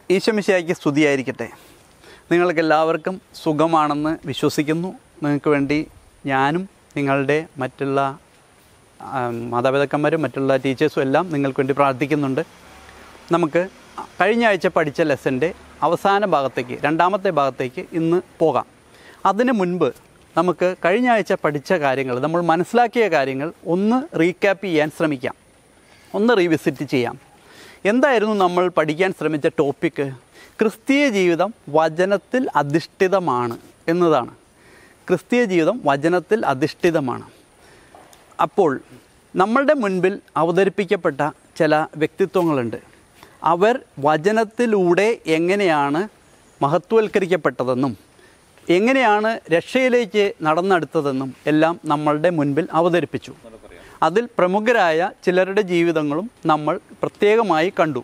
ഈശമിശയായിക്ക് സ്തുതിയായിരിക്കട്ടെ നിങ്ങൾക്ക് എല്ലാവർക്കും സുഖമാണെന്ന് വിശ്വസിക്കുന്നു നിങ്ങൾക്ക് വേണ്ടി ഞാനും നിങ്ങളുടെ മറ്റുള്ള ആ, മാതാപിതാക്കന്മാരും മറ്റുള്ള ടീച്ചേഴ്സും എല്ലാം നിങ്ങൾക്ക് വേണ്ടി പ്രാർത്ഥിക്കുന്നുണ്ട് നമുക്ക് കഴിഞ്ഞ ആഴ്ച പഠിച്ച ലെസൻ്റെ അവസാന ഭാഗത്തേക്ക് രണ്ടാമത്തെ ഭാഗത്തേക്ക് ഇന്ന് പോകാം അതിനു മുൻപ് നമുക്ക് കഴിഞ്ഞ ആഴ്ച പഠിച്ച കാര്യങ്ങൾ നമ്മൾ മനസ്സിലാക്കിയ കാര്യങ്ങൾ ഒന്ന് റീക്യാപ്പ് ചെയ്യാൻ ശ്രമിക്കാം ഒന്ന് റീവിസിറ്റ് ചെയ്യാം എന്തായിരുന്നു നമ്മൾ പഠിക്കാൻ ശ്രമിച്ച ടോപ്പിക്ക് ക്രിസ്തീയ ജീവിതം വചനത്തിൽ അധിഷ്ഠിതമാണ് എന്നതാണ് ക്രിസ്തീയ ജീവിതം വചനത്തിൽ അധിഷ്ഠിതമാണ് അപ്പോൾ നമ്മളുടെ മുൻപിൽ അവതരിപ്പിക്കപ്പെട്ട ചില വ്യക്തിത്വങ്ങളുണ്ട് അവർ വചനത്തിലൂടെ എങ്ങനെയാണ് മഹത്വവൽക്കരിക്കപ്പെട്ടതെന്നും എങ്ങനെയാണ് രക്ഷയിലേക്ക് നടന്നെടുത്തതെന്നും എല്ലാം നമ്മളുടെ മുൻപിൽ അവതരിപ്പിച്ചു അതിൽ പ്രമുഖരായ ചിലരുടെ ജീവിതങ്ങളും നമ്മൾ പ്രത്യേകമായി കണ്ടു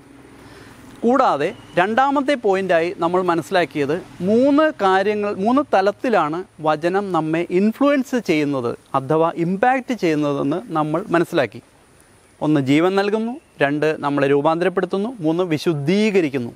കൂടാതെ രണ്ടാമത്തെ പോയിൻ്റായി നമ്മൾ മനസ്സിലാക്കിയത് മൂന്ന് കാര്യങ്ങൾ മൂന്ന് തലത്തിലാണ് വചനം നമ്മെ ഇൻഫ്ലുവൻസ് ചെയ്യുന്നത് അഥവാ ഇമ്പാക്റ്റ് ചെയ്യുന്നതെന്ന് നമ്മൾ മനസ്സിലാക്കി ഒന്ന് ജീവൻ നൽകുന്നു രണ്ട് നമ്മളെ രൂപാന്തരപ്പെടുത്തുന്നു മൂന്ന് വിശുദ്ധീകരിക്കുന്നു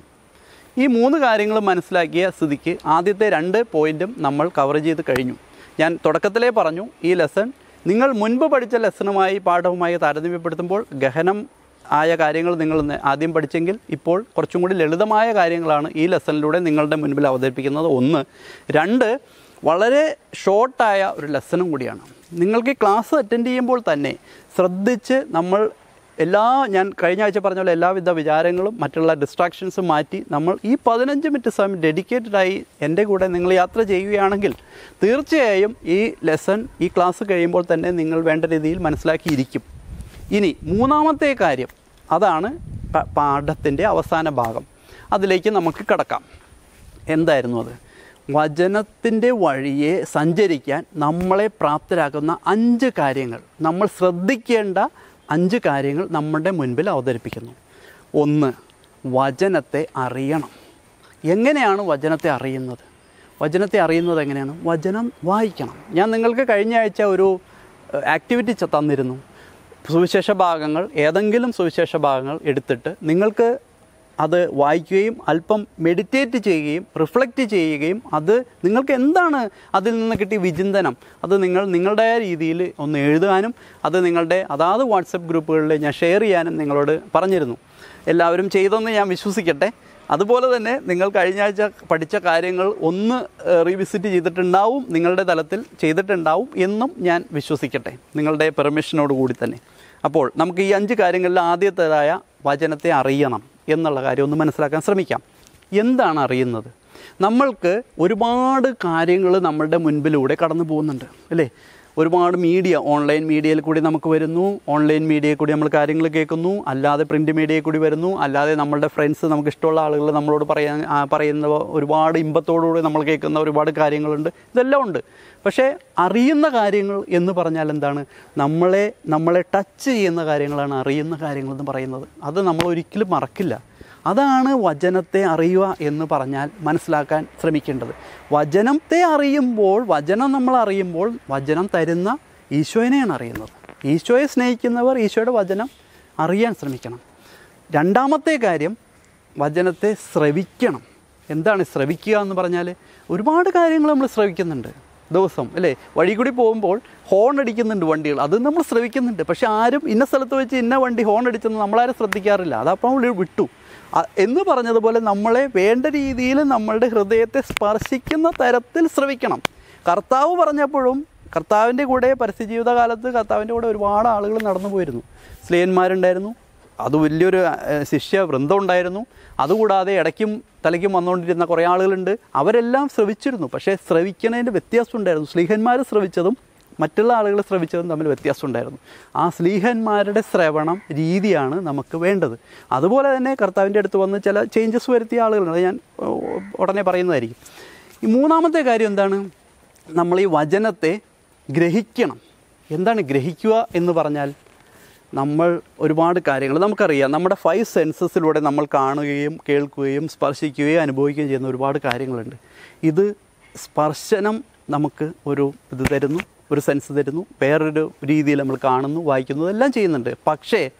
ഈ മൂന്ന് കാര്യങ്ങൾ മനസ്സിലാക്കിയ സ്ഥിതിക്ക് ആദ്യത്തെ രണ്ട് പോയിൻറ്റും നമ്മൾ കവർ ചെയ്ത് കഴിഞ്ഞു ഞാൻ തുടക്കത്തിലേ പറഞ്ഞു ഈ ലെസൺ നിങ്ങൾ മുൻപ് പഠിച്ച ലെസണുമായി പാഠവുമായി താരതമ്യപ്പെടുത്തുമ്പോൾ ഗഹനം ആയ കാര്യങ്ങൾ നിങ്ങൾ നെ- ആദ്യം പഠിച്ചെങ്കിൽ ഇപ്പോൾ കുറച്ചും കൂടി ലളിതമായ കാര്യങ്ങളാണ് ഈ ലെസണിലൂടെ നിങ്ങളുടെ മുൻപിൽ അവതരിപ്പിക്കുന്നത് ഒന്ന് രണ്ട് വളരെ ഷോർട്ടായ ഒരു ലെസണും കൂടിയാണ് നിങ്ങൾക്ക് ഈ ക്ലാസ് അറ്റൻഡ് ചെയ്യുമ്പോൾ തന്നെ ശ്രദ്ധിച്ച് നമ്മൾ എല്ലാ ഞാൻ കഴിഞ്ഞ ആഴ്ച പറഞ്ഞ പോലെ എല്ലാവിധ വിചാരങ്ങളും മറ്റുള്ള ഡിസ്ട്രാക്ഷൻസും മാറ്റി നമ്മൾ ഈ പതിനഞ്ച് മിനിറ്റ് സമയം ഡെഡിക്കേറ്റഡായി എൻ്റെ കൂടെ നിങ്ങൾ യാത്ര ചെയ്യുകയാണെങ്കിൽ തീർച്ചയായും ഈ ലെസൺ ഈ ക്ലാസ് കഴിയുമ്പോൾ തന്നെ നിങ്ങൾ വേണ്ട രീതിയിൽ മനസ്സിലാക്കിയിരിക്കും ഇനി മൂന്നാമത്തെ കാര്യം അതാണ് പ- പാഠത്തിൻ്റെ അവസാന ഭാഗം അതിലേക്ക് നമുക്ക് കടക്കാം എന്തായിരുന്നു അത് വചനത്തിൻ്റെ വഴിയെ സഞ്ചരിക്കാൻ നമ്മളെ പ്രാപ്തരാക്കുന്ന അഞ്ച് കാര്യങ്ങൾ നമ്മൾ ശ്രദ്ധിക്കേണ്ട അഞ്ച് കാര്യങ്ങൾ നമ്മുടെ മുൻപിൽ അവതരിപ്പിക്കുന്നു ഒന്ന് വചനത്തെ അറിയണം എങ്ങനെയാണ് വചനത്തെ അറിയുന്നത് വചനത്തെ അറിയുന്നത് എങ്ങനെയാണ് വചനം വായിക്കണം ഞാൻ നിങ്ങൾക്ക് കഴിഞ്ഞ ആഴ്ച ഒരു ആക്ടിവിറ്റി തന്നിരുന്നു സുവിശേഷ ഭാഗങ്ങൾ ഏതെങ്കിലും സുവിശേഷ ഭാഗങ്ങൾ എടുത്തിട്ട് നിങ്ങൾക്ക് അത് വായിക്കുകയും അല്പം മെഡിറ്റേറ്റ് ചെയ്യുകയും റിഫ്ലക്റ്റ് ചെയ്യുകയും അത് നിങ്ങൾക്ക് എന്താണ് അതിൽ നിന്ന് കിട്ടിയ വിചിന്തനം അത് നിങ്ങൾ നിങ്ങളുടെ രീതിയിൽ ഒന്ന് എഴുതാനും അത് നിങ്ങളുടെ അതാത് വാട്സപ്പ് ഗ്രൂപ്പുകളിൽ ഞാൻ ഷെയർ ചെയ്യാനും നിങ്ങളോട് പറഞ്ഞിരുന്നു എല്ലാവരും ചെയ്തെന്ന് ഞാൻ വിശ്വസിക്കട്ടെ അതുപോലെ തന്നെ നിങ്ങൾ കഴിഞ്ഞ ആഴ്ച പഠിച്ച കാര്യങ്ങൾ ഒന്ന് റീവിസിറ്റ് ചെയ്തിട്ടുണ്ടാവും നിങ്ങളുടെ തലത്തിൽ ചെയ്തിട്ടുണ്ടാവും എന്നും ഞാൻ വിശ്വസിക്കട്ടെ നിങ്ങളുടെ പെർമിഷനോട് കൂടി തന്നെ അപ്പോൾ നമുക്ക് ഈ അഞ്ച് കാര്യങ്ങളിൽ ആദ്യത്തേതായ വചനത്തെ അറിയണം എന്നുള്ള കാര്യം ഒന്ന് മനസ്സിലാക്കാൻ ശ്രമിക്കാം എന്താണ് അറിയുന്നത് നമ്മൾക്ക് ഒരുപാട് കാര്യങ്ങൾ നമ്മളുടെ മുൻപിലൂടെ കടന്നു പോകുന്നുണ്ട് അല്ലേ ഒരുപാട് മീഡിയ ഓൺലൈൻ മീഡിയയിൽ കൂടി നമുക്ക് വരുന്നു ഓൺലൈൻ മീഡിയയിൽ കൂടി നമ്മൾ കാര്യങ്ങൾ കേൾക്കുന്നു അല്ലാതെ പ്രിൻറ്റ് മീഡിയയിൽ കൂടി വരുന്നു അല്ലാതെ നമ്മളുടെ ഫ്രണ്ട്സ് നമുക്ക് ഇഷ്ടമുള്ള ആളുകൾ നമ്മളോട് പറയാൻ ആ, പറയുന്ന ഒരുപാട് ഇമ്പത്തോടുകൂടി നമ്മൾ കേൾക്കുന്ന ഒരുപാട് കാര്യങ്ങളുണ്ട് ഇതെല്ലാം ഉണ്ട് പക്ഷേ അറിയുന്ന കാര്യങ്ങൾ എന്ന് പറഞ്ഞാൽ എന്താണ് നമ്മളെ നമ്മളെ ടച്ച് ചെയ്യുന്ന കാര്യങ്ങളാണ് അറിയുന്ന കാര്യങ്ങളെന്ന് പറയുന്നത് അത് നമ്മൾ ഒരിക്കലും മറക്കില്ല അതാണ് വചനത്തെ അറിയുക എന്ന് പറഞ്ഞാൽ മനസ്സിലാക്കാൻ ശ്രമിക്കേണ്ടത് വചനത്തെ അറിയുമ്പോൾ വചനം നമ്മൾ അറിയുമ്പോൾ വചനം തരുന്ന ഈശോനെയാണ് അറിയുന്നത് ഈശോയെ സ്നേഹിക്കുന്നവർ ഈശോയുടെ വചനം അറിയാൻ ശ്രമിക്കണം രണ്ടാമത്തെ കാര്യം വചനത്തെ ശ്രവിക്കണം എന്താണ് ശ്രവിക്കുക എന്ന് പറഞ്ഞാൽ ഒരുപാട് കാര്യങ്ങൾ നമ്മൾ ശ്രവിക്കുന്നുണ്ട് ദിവസം അല്ലേ വഴി കൂടി പോകുമ്പോൾ ഹോൺ അടിക്കുന്നുണ്ട് വണ്ടികൾ അത് നമ്മൾ ശ്രവിക്കുന്നുണ്ട് പക്ഷെ ആരും ഇന്ന സ്ഥലത്ത് വെച്ച് ഇന്ന വണ്ടി ഹോൺ അടിച്ചെന്ന് നമ്മളാരും ശ്രദ്ധിക്കാറില്ല അതപ്പോൾ നമ്മൾ വിട്ടു അ- എന്ന് പറഞ്ഞതുപോലെ നമ്മളെ വേണ്ട രീതിയിൽ നമ്മളുടെ ഹൃദയത്തെ സ്പർശിക്കുന്ന തരത്തിൽ ശ്രവിക്കണം കർത്താവ് പറഞ്ഞപ്പോഴും കർത്താവിൻ്റെ കൂടെ പരസ്യജീവിത കാലത്ത് കർത്താവിൻ്റെ കൂടെ ഒരുപാട് ആളുകൾ നടന്നു പോയിരുന്നു സ്ലേയന്മാരുണ്ടായിരുന്നു അത് വലിയൊരു ഏഹ്, ശിഷ്യ വൃന്ദം ഉണ്ടായിരുന്നു അതുകൂടാതെ ഇടയ്ക്കും തലയ്ക്കും വന്നുകൊണ്ടിരുന്ന കുറേ ആളുകളുണ്ട് അവരെല്ലാം ശ്രവിച്ചിരുന്നു പക്ഷേ ശ്രവിക്കുന്നതിൻ്റെ വ്യത്യാസം ഉണ്ടായിരുന്നു സ്ലീഹന്മാർ ശ്രവിച്ചതും മറ്റുള്ള ആളുകൾ ശ്രവിച്ചതും തമ്മിൽ വ്യത്യാസം ഉണ്ടായിരുന്നു ആ സ്ലീഹന്മാരുടെ ശ്രവണം രീതിയാണ് നമുക്ക് വേണ്ടത് അതുപോലെ തന്നെ കർത്താവിൻ്റെ അടുത്ത് വന്ന് ചില ചേഞ്ചസ് വരുത്തിയ ആളുകളുണ്ട് അത് ഞാൻ ഏഹ്, ഉടനെ പറയുന്നതായിരിക്കും ഈ മൂന്നാമത്തെ കാര്യം എന്താണ് നമ്മൾ ഈ വചനത്തെ ഗ്രഹിക്കണം എന്താണ് ഗ്രഹിക്കുക എന്ന് പറഞ്ഞാൽ നമ്മൾ ഒരുപാട് കാര്യങ്ങൾ നമുക്കറിയാം നമ്മുടെ ഫൈവ് സെൻസസിലൂടെ നമ്മൾ കാണുകയും കേൾക്കുകയും സ്പർശിക്കുകയും അനുഭവിക്കുകയും ചെയ്യുന്ന ഒരുപാട് കാര്യങ്ങളുണ്ട് ഇത് സ്പർശനം നമുക്ക് ഒരു ഇത് തരുന്നു ഒരു സെൻസ് തരുന്നു വേറൊരു രീതിയിൽ നമ്മൾ കാണുന്നു വായിക്കുന്നു എല്ലാം ചെയ്യുന്നുണ്ട് പക്ഷേ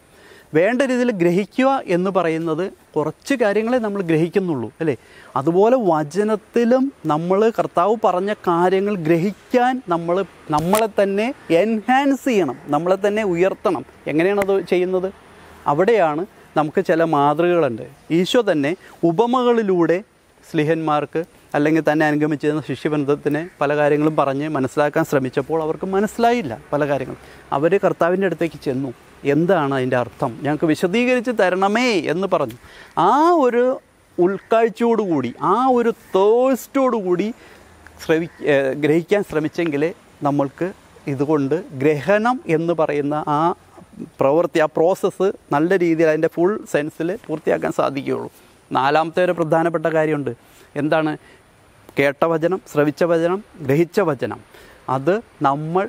വേണ്ട രീതിയിൽ ഗ്രഹിക്കുക എന്ന് പറയുന്നത് കുറച്ച് കാര്യങ്ങളെ നമ്മൾ ഗ്രഹിക്കുന്നുള്ളൂ അല്ലേ അതുപോലെ വചനത്തിലും നമ്മൾ കർത്താവ് പറഞ്ഞ കാര്യങ്ങൾ ഗ്രഹിക്കാൻ നമ്മൾ നമ്മളെ തന്നെ എൻഹാൻസ് ചെയ്യണം നമ്മളെ തന്നെ ഉയർത്തണം എങ്ങനെയാണ് അത് ചെയ്യുന്നത് അവിടെയാണ് നമുക്ക് ചില മാതൃകകളുണ്ട് ഈശോ തന്നെ ഉപമകളിലൂടെ സ്ലിഹന്മാർക്ക് അല്ലെങ്കിൽ തന്നെ അനുഗമിച്ചിരുന്ന ശിഷ്യബന്ധത്തിന് പല കാര്യങ്ങളും പറഞ്ഞ് മനസ്സിലാക്കാൻ ശ്രമിച്ചപ്പോൾ അവർക്ക് മനസ്സിലായില്ല പല കാര്യങ്ങളും അവർ കർത്താവിൻ്റെ അടുത്തേക്ക് ചെന്നു എന്താണ് അതിൻ്റെ അർത്ഥം ഞങ്ങൾക്ക് വിശദീകരിച്ച് തരണമേ എന്ന് പറഞ്ഞു ആ ഒരു ഉൾക്കാഴ്ചയോടുകൂടി ആ ഒരു തേഴ്സ്റ്റോടുകൂടി ശ്രവി ഏഹ് ഗ്രഹിക്കാൻ ശ്രമിച്ചെങ്കിലേ നമ്മൾക്ക് ഇതുകൊണ്ട് ഗ്രഹണം എന്ന് പറയുന്ന ആ പ്രവൃത്തി ആ പ്രോസസ്സ് നല്ല രീതിയിൽ അതിൻ്റെ ഫുൾ സെൻസിൽ പൂർത്തിയാക്കാൻ സാധിക്കുകയുള്ളൂ നാലാമത്തെ ഒരു പ്രധാനപ്പെട്ട കാര്യമുണ്ട് എന്താണ് കേട്ട വചനം ശ്രവിച്ച വചനം ഗ്രഹിച്ച വചനം അത് നമ്മൾ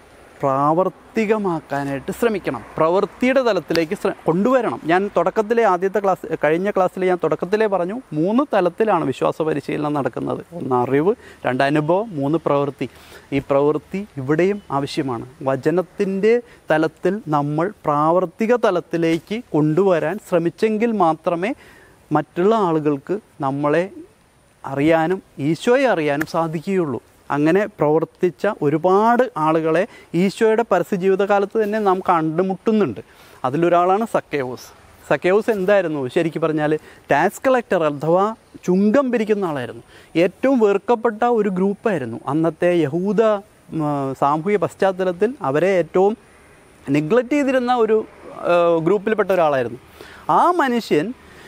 പ്രാവർത്തികമാക്കാനായിട്ട് ശ്രമിക്കണം പ്രവൃത്തിയുടെ തലത്തിലേക്ക് ശ്ര കൊണ്ടുവരണം ഞാൻ തുടക്കത്തിലെ ആദ്യത്തെ ക്ലാസ് കഴിഞ്ഞ ക്ലാസ്സിൽ ഞാൻ തുടക്കത്തിലേ പറഞ്ഞു മൂന്ന് തലത്തിലാണ് വിശ്വാസ പരിശീലനം നടക്കുന്നത് ഒന്ന് അറിവ് രണ്ട് അനുഭവം മൂന്ന് പ്രവൃത്തി ഈ പ്രവൃത്തി ഇവിടെയും ആവശ്യമാണ് വചനത്തിൻ്റെ തലത്തിൽ നമ്മൾ പ്രാവർത്തിക തലത്തിലേക്ക് കൊണ്ടുവരാൻ ശ്രമിച്ചെങ്കിൽ മാത്രമേ മറ്റുള്ള ആളുകൾക്ക് നമ്മളെ അറിയാനും ഈശോയെ അറിയാനും സാധിക്കുകയുള്ളൂ അങ്ങനെ പ്രവർത്തിച്ച ഒരുപാട് ആളുകളെ ഈശോയുടെ പരസ്യ ജീവിതകാലത്ത് തന്നെ നാം കണ്ടുമുട്ടുന്നുണ്ട് അതിലൊരാളാണ് സക്കേവൂസ് സക്കേവൂസ് എന്തായിരുന്നു ശരിക്കും പറഞ്ഞാൽ ടാക്സ് കളക്ടർ അഥവാ ചുങ്കം പിരിക്കുന്ന ആളായിരുന്നു ഏറ്റവും വെറുക്കപ്പെട്ട ഒരു ഗ്രൂപ്പായിരുന്നു അന്നത്തെ യഹൂദ ഉം, സാമൂഹിക പശ്ചാത്തലത്തിൽ അവരെ ഏറ്റവും നെഗ്ലക്റ്റ് ചെയ്തിരുന്ന ഒരു ആ, ഗ്രൂപ്പിൽപ്പെട്ട ഒരാളായിരുന്നു ആ മനുഷ്യൻ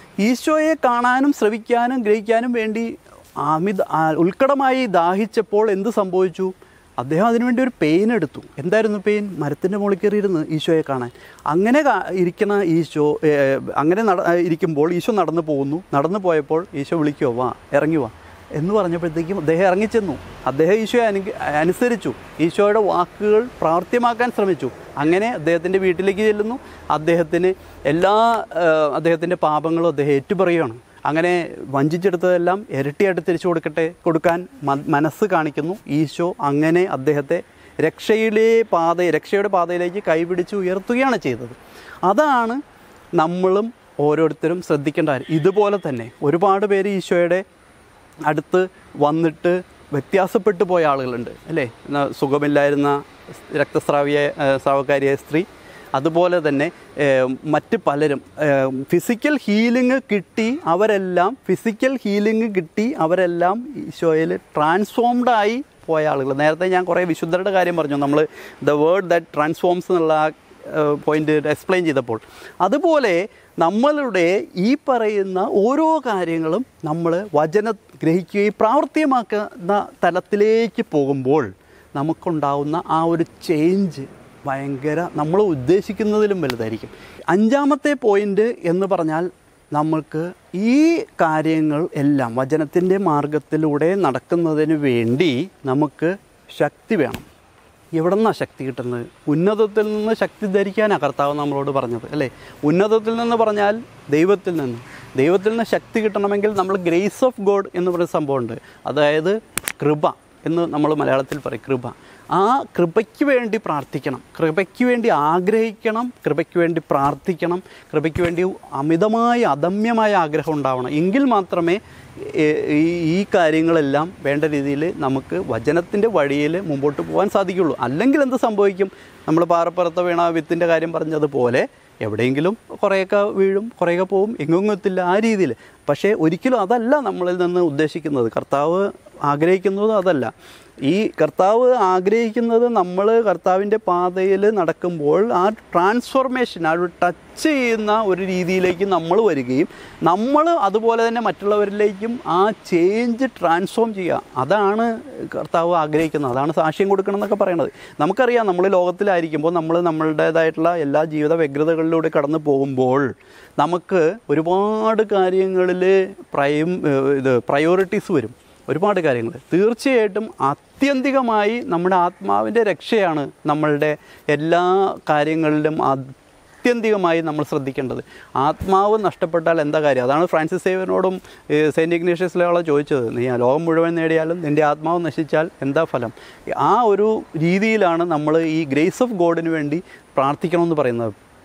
ഈശോയെ കാണാനും ശ്രവിക്കാനും ഗ്രഹിക്കാനും വേണ്ടി അമിത ആ, ഉത്കടമായി ദാഹിച്ചപ്പോൾ എന്ത് സംഭവിച്ചു അദ്ദേഹം അതിനുവേണ്ടി ഒരു പെയിൻ എടുത്തു എന്തായിരുന്നു പെയിൻ മരത്തിൻ്റെ മുകളിൽ കയറിയിരുന്ന് ഈശോയെ കാണാൻ അങ്ങനെ കാ- ഇരിക്കണ ഈശോ ഏ, അങ്ങനെ നട ഇരിക്കുമ്പോൾ ഈശോ നടന്നു പോകുന്നു നടന്നു പോയപ്പോൾ ഈശോ വിളിക്കുമോ വാ ഇറങ്ങി വാ എന്ന് പറഞ്ഞപ്പോഴത്തേക്കും അദ്ദേഹം ഇറങ്ങിച്ചെന്നു അദ്ദേഹം ഈശോയെ അനു അനുസരിച്ചു ഈശോയുടെ വാക്കുകൾ പ്രാവർത്തികമാക്കാൻ ശ്രമിച്ചു അങ്ങനെ അദ്ദേഹത്തിൻ്റെ വീട്ടിലേക്ക് ചെല്ലുന്നു അദ്ദേഹത്തിന് എല്ലാ ആ, അദ്ദേഹത്തിൻ്റെ പാപങ്ങളും അദ്ദേഹം ഏറ്റുപറയുകയാണ് അങ്ങനെ വഞ്ചിച്ചെടുത്തതെല്ലാം ഇരട്ടിയായിട്ട് തിരിച്ചു കൊടുക്കട്ടെ കൊടുക്കാൻ മ- മനസ്സ് കാണിക്കുന്നു ഈശോ അങ്ങനെ അദ്ദേഹത്തെ രക്ഷയിലെ പാത രക്ഷയുടെ പാതയിലേക്ക് കൈപിടിച്ച് ഉയർത്തുകയാണ് ചെയ്തത് അതാണ് നമ്മളും ഓരോരുത്തരും ശ്രദ്ധിക്കേണ്ട കാര്യം ഇതുപോലെ തന്നെ ഒരുപാട് പേര് ഈശോയുടെ അടുത്ത് വന്നിട്ട് വ്യത്യാസപ്പെട്ടു പോയ ആളുകളുണ്ട് അല്ലേ ന- സുഖമില്ലായിരുന്ന രക്തസ്രാവിയ ഏഹ്, സ്രാവക്കാരിയായ സ്ത്രീ അതുപോലെ തന്നെ ഏഹ്, മറ്റ് പലരും ഫിസിക്കൽ ഹീലിംഗ് കിട്ടി അവരെല്ലാം ഫിസിക്കൽ ഹീലിംഗ് കിട്ടി അവരെല്ലാം ഈശോയിൽ ട്രാൻസ്ഫോംഡായി പോയ ആളുകൾ നേരത്തെ ഞാൻ കുറേ വിശുദ്ധരുടെ കാര്യം പറഞ്ഞു നമ്മൾ ദ വേർഡ് ദാറ്റ് ട്രാൻസ്ഫോംസ് എന്നുള്ള ആ പോയിന്റ് എക്സ്പ്ലെയിൻ ചെയ്തപ്പോൾ അതുപോലെ നമ്മളുടെ ഈ പറയുന്ന ഓരോ കാര്യങ്ങളും നമ്മൾ വചന ഗ്രഹിക്കുകയും പ്രാവർത്തികമാക്കുന്ന തലത്തിലേക്ക് പോകുമ്പോൾ നമുക്കുണ്ടാവുന്ന ആ ഒരു ചേഞ്ച് ഭയങ്കര നമ്മൾ ഉദ്ദേശിക്കുന്നതിലും വലുതായിരിക്കും അഞ്ചാമത്തെ പോയിന്റ് എന്ന് പറഞ്ഞാൽ നമ്മൾക്ക് ഈ കാര്യങ്ങൾ എല്ലാം വചനത്തിൻ്റെ മാർഗത്തിലൂടെ നടക്കുന്നതിന് വേണ്ടി നമുക്ക് ശക്തി വേണം എവിടെ നിന്നാണ് ശക്തി കിട്ടുന്നത് ഉന്നതത്തിൽ നിന്ന് ശക്തി ധരിക്കാനാണ് കർത്താവ് നമ്മളോട് പറഞ്ഞത് അല്ലേ ഉന്നതത്തിൽ നിന്ന് പറഞ്ഞാൽ ദൈവത്തിൽ നിന്ന് ദൈവത്തിൽ നിന്ന് ശക്തി കിട്ടണമെങ്കിൽ നമ്മൾ ഗ്രേസ് ഓഫ് ഗോഡ് എന്ന് പറയുന്ന സംഭവമുണ്ട് അതായത് കൃപ എന്ന് നമ്മൾ മലയാളത്തിൽ പറയും കൃപ ആ കൃപയ്ക്ക് വേണ്ടി പ്രാർത്ഥിക്കണം കൃപയ്ക്ക് വേണ്ടി ആഗ്രഹിക്കണം കൃപയ്ക്ക് വേണ്ടി പ്രാർത്ഥിക്കണം കൃപയ്ക്ക് വേണ്ടി അമിതമായ അദമ്യമായ ആഗ്രഹം ഉണ്ടാവണം എങ്കിൽ മാത്രമേ ഏ- ഈ ഈ കാര്യങ്ങളെല്ലാം വേണ്ട രീതിയിൽ നമുക്ക് വചനത്തിൻ്റെ വഴിയിൽ മുമ്പോട്ട് പോകാൻ സാധിക്കുള്ളൂ അല്ലെങ്കിൽ എന്ത് സംഭവിക്കും നമ്മൾ പാറപ്പുറത്ത് വീണ വിത്തിൻ്റെ കാര്യം പറഞ്ഞതുപോലെ എവിടെയെങ്കിലും കുറേയൊക്കെ വീഴും കുറേയൊക്കെ പോവും എങ്ങും എത്തില്ല ആ രീതിയിൽ പക്ഷേ ഒരിക്കലും അതല്ല നമ്മളിൽ നിന്ന് ഉദ്ദേശിക്കുന്നത് കർത്താവ് ആഗ്രഹിക്കുന്നത് അതല്ല ഈ കർത്താവ് ആഗ്രഹിക്കുന്നത് നമ്മൾ കർത്താവിൻ്റെ പാതയിൽ നടക്കുമ്പോൾ ആ ട്രാൻസ്ഫോർമേഷൻ ആ ഒരു ടച്ച് ചെയ്യുന്ന ഒരു രീതിയിലേക്ക് നമ്മൾ വരികയും നമ്മൾ അതുപോലെ തന്നെ മറ്റുള്ളവരിലേക്കും ആ ചേഞ്ച് ട്രാൻസ്ഫോം ചെയ്യുക അതാണ് കർത്താവ് ആഗ്രഹിക്കുന്നത് അതാണ് സാക്ഷ്യം കൊടുക്കണം എന്നൊക്കെ പറയുന്നത് നമുക്കറിയാം നമ്മൾ ലോകത്തിലായിരിക്കുമ്പോൾ നമ്മൾ നമ്മളുടേതായിട്ടുള്ള എല്ലാ ജീവിത വ്യഗ്രതകളിലൂടെ കടന്നു പോകുമ്പോൾ നമുക്ക് ഒരുപാട് കാര്യങ്ങളിൽ പ്രൈം ഇത് പ്രയോറിറ്റീസ് വരും ഒരുപാട് കാര്യങ്ങൾ തീർച്ചയായിട്ടും ആത്യന്തികമായി നമ്മുടെ ആത്മാവിൻ്റെ രക്ഷയാണ് നമ്മളുടെ എല്ലാ കാര്യങ്ങളിലും ആത്യന്തികമായി നമ്മൾ ശ്രദ്ധിക്കേണ്ടത് ആത്മാവ് നഷ്ടപ്പെട്ടാൽ എന്താ കാര്യം അതാണ് ഫ്രാൻസിസ് സേവനോടും ഏഹ്, സെയിൻറ്റ് ഇഗ്നേഷ്യസ് ലോള ചോദിച്ചത് നീ ആ ലോകം മുഴുവൻ നേടിയാലും നിൻ്റെ ആത്മാവ് നശിച്ചാൽ എന്താ ഫലം ആ ഒരു രീതിയിലാണ് നമ്മൾ ഈ ഗ്രേസ് ഓഫ് ഗോഡിന് വേണ്ടി പ്രാർത്ഥിക്കണമെന്ന് പറയുന്നത്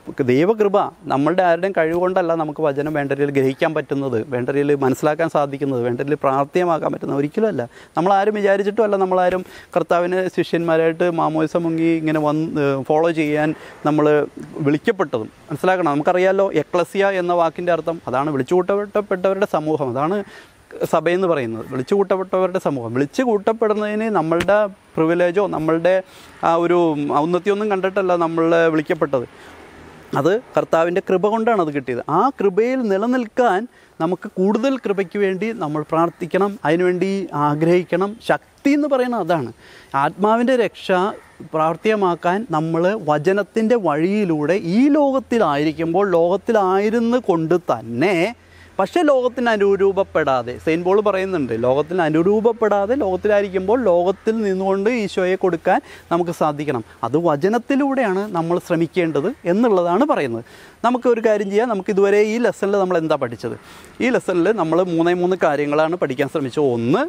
ദൈവകൃപ നമ്മളുടെ ആരുടെയും കഴിവുകൊണ്ടല്ല നമുക്ക് വചനം വേണ്ട രീതിയിൽ ഗ്രഹിക്കാൻ പറ്റുന്നത് വേണ്ട രീതിയിൽ മനസ്സിലാക്കാൻ സാധിക്കുന്നത് വേണ്ട രീതിയിൽ പ്രാർത്ഥ്യമാക്കാൻ പറ്റുന്നത് ഒരിക്കലുമല്ല നമ്മളാരും വിചാരിച്ചിട്ടും അല്ല നമ്മളാരും കർത്താവിന് ശിഷ്യന്മാരായിട്ട് മാമോയിസ മുങ്ങി ഇങ്ങനെ വന്ന് ഫോളോ ചെയ്യാൻ നമ്മൾ വിളിക്കപ്പെട്ടതും മനസ്സിലാക്കണം നമുക്കറിയാലോ എക്ലസിയ എന്ന വാക്കിൻ്റെ അർത്ഥം അതാണ് വിളിച്ചു കൂട്ടപ്പെട്ടവരുടെ സമൂഹം അതാണ് സഭയെന്ന് പറയുന്നത് വിളിച്ചു കൂട്ടപ്പെട്ടവരുടെ സമൂഹം വിളിച്ചു കൂട്ടപ്പെടുന്നതിന് നമ്മളുടെ പ്രിവിലേജോ നമ്മളുടെ ആ ഒരു ഔന്നത്യമൊന്നും കണ്ടിട്ടല്ല നമ്മൾ വിളിക്കപ്പെട്ടത് അത് കർത്താവിൻ്റെ കൃപ കൊണ്ടാണ് അത് കിട്ടിയത് ആ കൃപയിൽ നിലനിൽക്കാൻ നമുക്ക് കൂടുതൽ കൃപയ്ക്ക് വേണ്ടി നമ്മൾ പ്രാർത്ഥിക്കണം അതിനുവേണ്ടി ആഗ്രഹിക്കണം ശക്തി എന്ന് പറയുന്നത് അതാണ് ആത്മാവിൻ്റെ രക്ഷ പ്രാർത്ഥ്യമാക്കാൻ നമ്മൾ വചനത്തിൻ്റെ വഴിയിലൂടെ ഈ ലോകത്തിലായിരിക്കുമ്പോൾ ലോകത്തിലായിരുന്നു കൊണ്ട് തന്നെ പക്ഷേ ലോകത്തിന് അനുരൂപപ്പെടാതെ സെയിൻ പോൾ പറയുന്നുണ്ട് ലോകത്തിന് അനുരൂപപ്പെടാതെ ലോകത്തിലായിരിക്കുമ്പോൾ ലോകത്തിൽ നിന്നുകൊണ്ട് ഈശോയെ കൊടുക്കാൻ നമുക്ക് സാധിക്കണം അത് വചനത്തിലൂടെയാണ് നമ്മൾ ശ്രമിക്കേണ്ടത് എന്നുള്ളതാണ് പറയുന്നത് നമുക്ക് ഒരു കാര്യം ചെയ്യാം നമുക്ക് ഇതുവരെ ഈ ലെസണിൽ നമ്മൾ എന്താ പഠിച്ചത് ഈ ലെസണിൽ നമ്മൾ മൂന്നേ മൂന്ന് കാര്യങ്ങളാണ് പഠിക്കാൻ ശ്രമിച്ചത് ഒന്ന്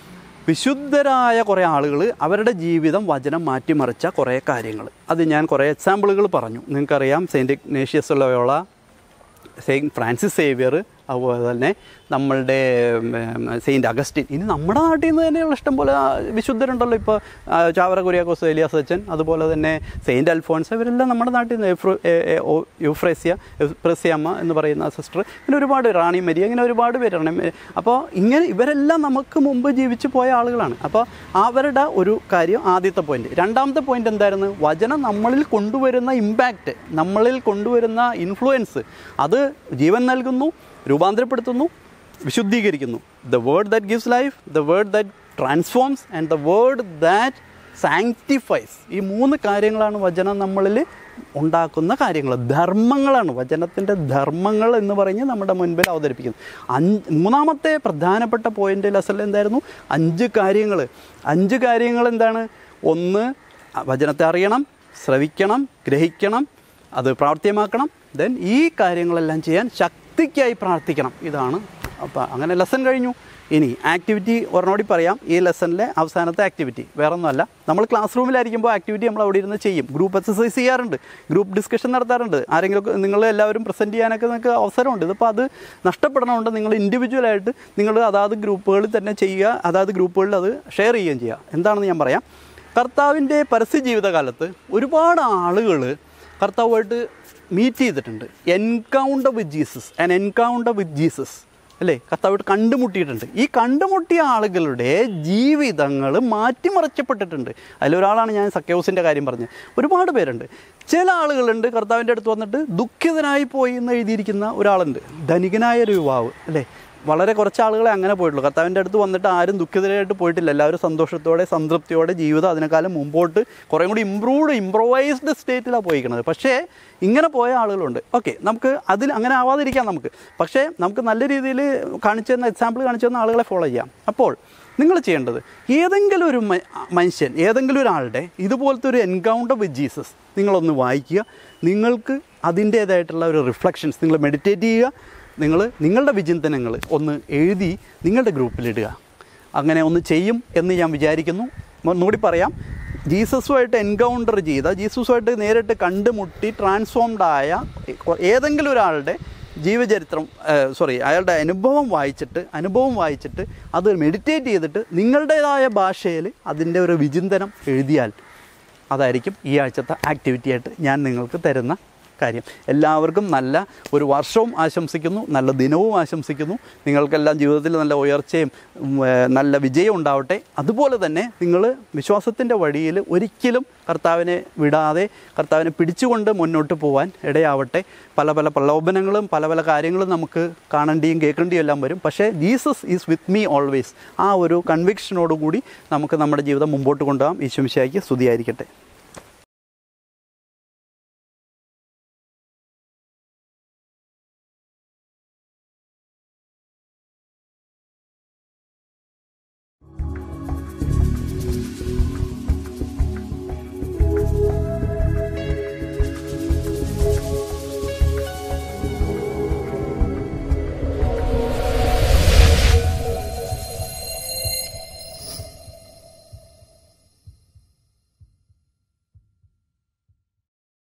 വിശുദ്ധരായ കുറേ ആളുകൾ അവരുടെ ജീവിതം വചനം മാറ്റിമറിച്ച കുറേ കാര്യങ്ങൾ അത് ഞാൻ കുറേ എക്സാമ്പിളുകൾ പറഞ്ഞു നിങ്ങൾക്കറിയാം Saint Ignatius Loyola Saint Francis Xavier അതുപോലെ തന്നെ നമ്മളുടെ സെയിൻറ്റ് അഗസ്റ്റിൻ ഇനി നമ്മുടെ നാട്ടിൽ നിന്ന് തന്നെയുള്ള ഇഷ്ടം പോലെ ആ, വിശുദ്ധരുണ്ടല്ലോ ഇപ്പോൾ ചാവറ കുര്യാക്കോസ് എലിയാസ് അച്ഛൻ അതുപോലെ തന്നെ സെയിൻറ്റ് അൽഫോൺസ് ഇവരെല്ലാം നമ്മുടെ നാട്ടിൽ നിന്ന് എഫ്രു- എ- എ- ഓ- യുഫ്രേസ്യ യുഫ്രേസ്യമ്മ എന്ന് പറയുന്ന സിസ്റ്റർ ഇങ്ങനെ ഒരുപാട് റാണി മരി അങ്ങനെ ഒരുപാട് പേരാണ് അപ്പോൾ ഇങ്ങനെ ഇവരെല്ലാം നമുക്ക് മുമ്പ് ജീവിച്ചു പോയ ആളുകളാണ് അപ്പോൾ അവരുടെ ഒരു കാര്യം ആദ്യത്തെ പോയിന്റ് രണ്ടാമത്തെ പോയിന്റ് എന്തായിരുന്നു വചനം നമ്മളിൽ കൊണ്ടുവരുന്ന ഇമ്പാക്റ്റ് നമ്മളിൽ കൊണ്ടുവരുന്ന ഇൻഫ്ലുവൻസ് അത് ജീവൻ നൽകുന്നു രൂപാന്തരപ്പെടുത്തുന്നു വിശുദ്ധീകരിക്കുന്നു the word that gives life the word that transforms and the word that sanctifies ഈ മൂന്ന് കാര്യങ്ങളാണ് വചനം നമ്മളിൽ ഉണ്ടാക്കുന്ന കാര്യങ്ങൾ ധർമ്മങ്ങളാണ് വചനത്തിൻ്റെ ധർമ്മങ്ങൾ എന്ന് പറഞ്ഞ് നമ്മുടെ മുൻപിൽ അവതരിപ്പിക്കുന്നത് അഞ്ച് മൂന്നാമത്തെ പ്രധാനപ്പെട്ട പോയിൻ്റ് ലെസണിൽ എന്തായിരുന്നു അഞ്ച് കാര്യങ്ങൾ അഞ്ച് കാര്യങ്ങൾ എന്താണ് ഒന്ന് വചനത്തെ അറിയണം ശ്രവിക്കണം ഗ്രഹിക്കണം അത് പ്രാവർത്തികമാക്കണം ദെൻ ഈ കാര്യങ്ങളെല്ലാം ചെയ്യാൻ ശക്തിക്കായി പ്രാർത്ഥിക്കണം ഇതാണ് അപ്പോൾ അങ്ങനെ ലെസൺ കഴിഞ്ഞു ഇനി ആക്ടിവിറ്റി ഒരെണ്ണോടി പറയാം ഈ ലെസണിലെ അവസാനത്തെ ആക്ടിവിറ്റി വേറെ ഒന്നുമല്ല നമ്മൾ ക്ലാസ് റൂമിലായിരിക്കുമ്പോൾ ആക്ടിവിറ്റി നമ്മൾ അവിടെ ഇരുന്ന് ചെയ്യും ഗ്രൂപ്പ് എക്സസൈസ് ചെയ്യാറുണ്ട് ഗ്രൂപ്പ് ഡിസ്കഷൻ നടത്താറുണ്ട് ആരെങ്കിലും നിങ്ങൾ എല്ലാവരും പ്രസൻറ്റ് ചെയ്യാനൊക്കെ നിങ്ങൾക്ക് അവസരമുണ്ട് ഇതിപ്പോൾ അത് നഷ്ടപ്പെടണമുണ്ട് നിങ്ങൾ ഇൻഡിവിജ്വലായിട്ട് നിങ്ങൾ അതാത് ഗ്രൂപ്പുകളിൽ തന്നെ ചെയ്യുക അതാത് ഗ്രൂപ്പുകളിൽ അത് ഷെയർ ചെയ്യുകയും ചെയ്യുക എന്താണെന്ന് ഞാൻ പറയാം കർത്താവിൻ്റെ പരസ്യ ജീവിതകാലത്ത് ഒരുപാട് ആളുകൾ കർത്താവുമായിട്ട് മീറ്റ് ചെയ്തിട്ടുണ്ട് encounter with Jesus an encounter with Jesus അല്ലേ കർത്താവായിട്ട് കണ്ടുമുട്ടിയിട്ടുണ്ട് ഈ കണ്ടുമുട്ടിയ ആളുകളുടെ ജീവിതങ്ങൾ മാറ്റിമറിച്ചപ്പെട്ടിട്ടുണ്ട് അതിലൊരാളാണ് ഞാൻ സക്കേവസിൻ്റെ കാര്യം പറഞ്ഞത് ഒരുപാട് പേരുണ്ട് ചില ആളുകളുണ്ട് കർത്താവിൻ്റെ അടുത്ത് വന്നിട്ട് ദുഃഖിതനായി പോയി എന്ന് എഴുതിയിരിക്കുന്ന ഒരാളുണ്ട് ധനികനായ ഒരു യുവാവ് അല്ലേ വളരെ കുറച്ച് ആളുകളെ അങ്ങനെ പോയിട്ടുള്ളൂ കർത്താവിൻ്റെ അടുത്ത് വന്നിട്ട് ആരും ദുഃഖിതരായിട്ട് പോയിട്ടില്ല എല്ലാവരും സന്തോഷത്തോടെ സംതൃപ്തിയോടെ ജീവിതം അതിനേക്കാളും മുമ്പോട്ട് കുറേ കൂടി ഇമ്പ്രൂവ്ഡ് ഇമ്പ്രൂവൈസ്ഡ് സ്റ്റേറ്റിലാണ് പോയിരിക്കുന്നത് പക്ഷേ ഇങ്ങനെ പോയ ആളുകളുണ്ട് ഓക്കെ നമുക്ക് അതിൽ അങ്ങനെ ആവാതിരിക്കാം നമുക്ക് പക്ഷേ നമുക്ക് നല്ല രീതിയിൽ കാണിച്ചു തന്ന എക്സാമ്പിൾ കാണിച്ചു തന്ന ആളുകളെ ഫോളോ ചെയ്യാം അപ്പോൾ നിങ്ങൾ ചെയ്യേണ്ടത് ഏതെങ്കിലും ഒരു മ- മനുഷ്യൻ ഏതെങ്കിലും ഒരാളുടെ ഇതുപോലത്തെ ഒരു എൻകൗണ്ടർ വിത്ത് ജീസസ് നിങ്ങളൊന്ന് വായിക്കുക നിങ്ങൾക്ക് അതിൻ്റേതായിട്ടുള്ള ഒരു റിഫ്ലക്ഷൻസ് നിങ്ങൾ മെഡിറ്റേറ്റ് ചെയ്യുക നിങ്ങൾ നിങ്ങളുടെ വിചിന്തനങ്ങൾ ഒന്ന് എഴുതി നിങ്ങളുടെ ഗ്രൂപ്പിലിടുക അങ്ങനെ ഒന്ന് ചെയ്യും എന്ന് ഞാൻ വിചാരിക്കുന്നു ഒന്നുകൂടി പറയാം ജീസസുമായിട്ട് എൻകൗണ്ടർ ചെയ്ത ജീസസുമായിട്ട് നേരിട്ട് കണ്ടുമുട്ടി ട്രാൻസ്ഫോംഡ് ആയ ഏതെങ്കിലും ഒരാളുടെ ജീവചരിത്രം സോറി അയാളുടെ അനുഭവം വായിച്ചിട്ട് അനുഭവം വായിച്ചിട്ട് അത് മെഡിറ്റേറ്റ് ചെയ്തിട്ട് നിങ്ങളുടേതായ ഭാഷയിൽ അതിൻ്റെ ഒരു വിചിന്തനം എഴുതിയാൽ അതായിരിക്കും ഈ ആഴ്ചത്തെ ആക്ടിവിറ്റി ആയിട്ട് ഞാൻ നിങ്ങൾക്ക് തരുന്ന കാര്യം എല്ലാവർക്കും നല്ല ഒരു വർഷവും ആശംസിക്കുന്നു നല്ല ദിനവും ആശംസിക്കുന്നു നിങ്ങൾക്കെല്ലാം ജീവിതത്തിൽ നല്ല ഉയർച്ചയും ഉം, ഏർ, നല്ല വിജയം ഉണ്ടാവട്ടെ അതുപോലെ തന്നെ നിങ്ങൾ വിശ്വാസത്തിൻ്റെ വഴിയിൽ ഒരിക്കലും കർത്താവിനെ വിടാതെ കർത്താവിനെ പിടിച്ചുകൊണ്ട് മുന്നോട്ട് പോകാൻ ഇടയാവട്ടെ പല പല പ്രലോഭനങ്ങളും പല പല കാര്യങ്ങളും നമുക്ക് കാണേണ്ടിയും കേൾക്കേണ്ടിയും എല്ലാം വരും പക്ഷേ Jesus is with me always ആ ഒരു കൺവിക്ഷനോടുകൂടി നമുക്ക് നമ്മുടെ ജീവിതം മുമ്പോട്ട് കൊണ്ടുപോകാം ഈശ്വമിശായിക്ക് സ്തുതിയായിരിക്കട്ടെ